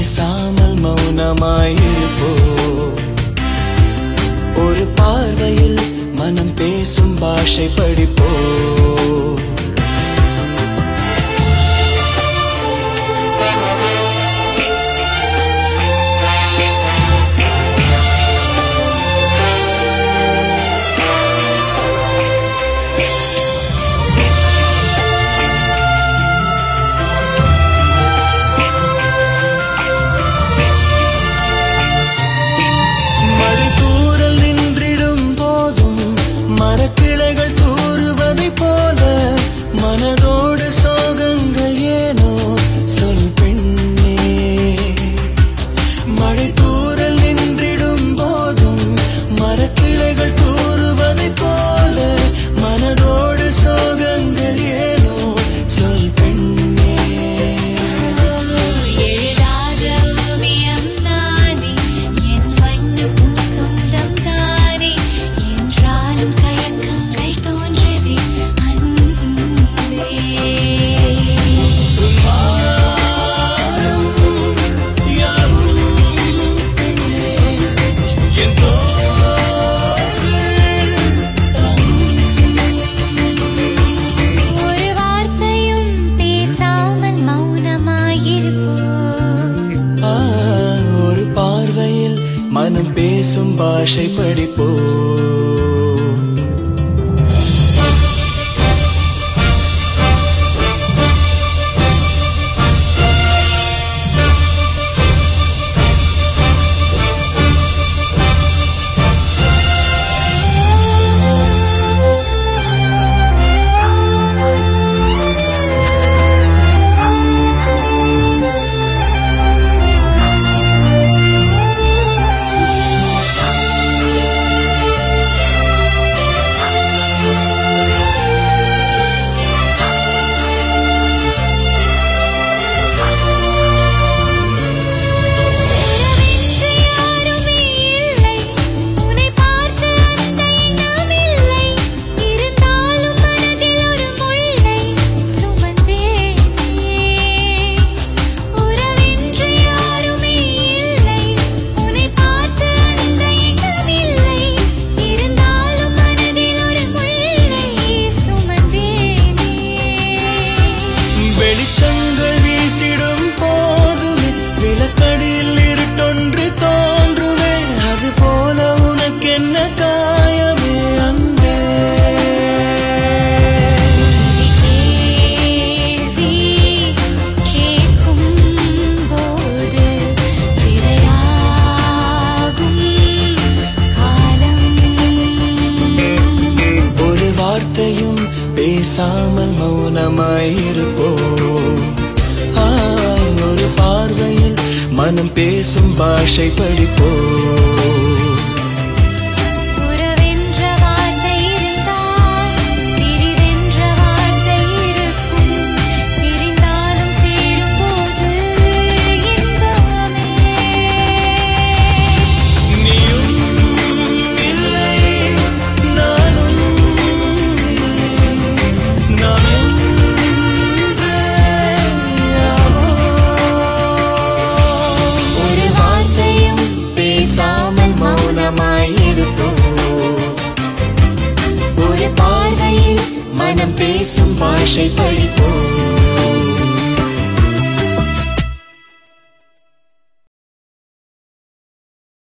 பேசாமல் மௌனமாயிருப்போ ஒரு பார்வையில் மனம் பேசும் பாஷை படிப்போ மறுதூரல் நின்றிடும் போதும் மரக்கிளைகள் தூறுவதைப் போல மனதோடு சோகங்கள் ஏனோ சொல் பெண்ணே மழை தூரல் நின்றிடும் போதும் மரக்கிளைகள் தூறுவதைப் போல மனதோடு சோகங்கள் ஏனோ சொல் பெண்ணே எழுதாத ஓவியம் நானே என் வண்ணப்பும் சொந்தம் தானே என்றாலும் கயக்கங்கள் தோன்றதே அன்பே ஒரு வார்த்தையும் பேசாமல் மௌனமாயிருப்போ ஆ, ஒரு பார்வையில் மனம் பேசும் பாஷை படிப்போ உறவென்று யாருமே இல்லை உன்னை பார்த்து அந்த எண்ணம் இல்லை இருந்தாலும் மனதில் ஒரு முள்ளை சுமந்தேனே உறவென்று யாருமே இல்லை உன்னை பார்த்து அந்த எண்ணம் இல்லை இருந்தாலும் மனதில் ஒரு முள்ளை சுமந்தேனே வெளிச்சங்கள் வீசிடும் போதுமே விளக்கடியில் இருட்டொன்று தோன்றுமே அது போல உனக்கென்ன காயமே அன்பே கேள்வி கேட்கும் போது விடையாகும் காலம் ஒரு வார்த்தையும் பேசாமல் மௌனமாயிருப்போ ஆ, ஒரு பார்வையில் மனம் பேசும் பாஷை படிப்போ உறவென்ற வார்த்தை இருந்தால் பிரிவென்ற வார்த்தை இருக்கும் பிரிந்தாலும் சேரும்போது இன்பமே நீயும் இல்லை நானும் இல்லை நாம் என்றே யாவோ. ஒரு வார்த்தையும் பேசாமல் மௌனமாயிருப்போம் ஒரு பார்வையில் மனம் பேசும் பாஷை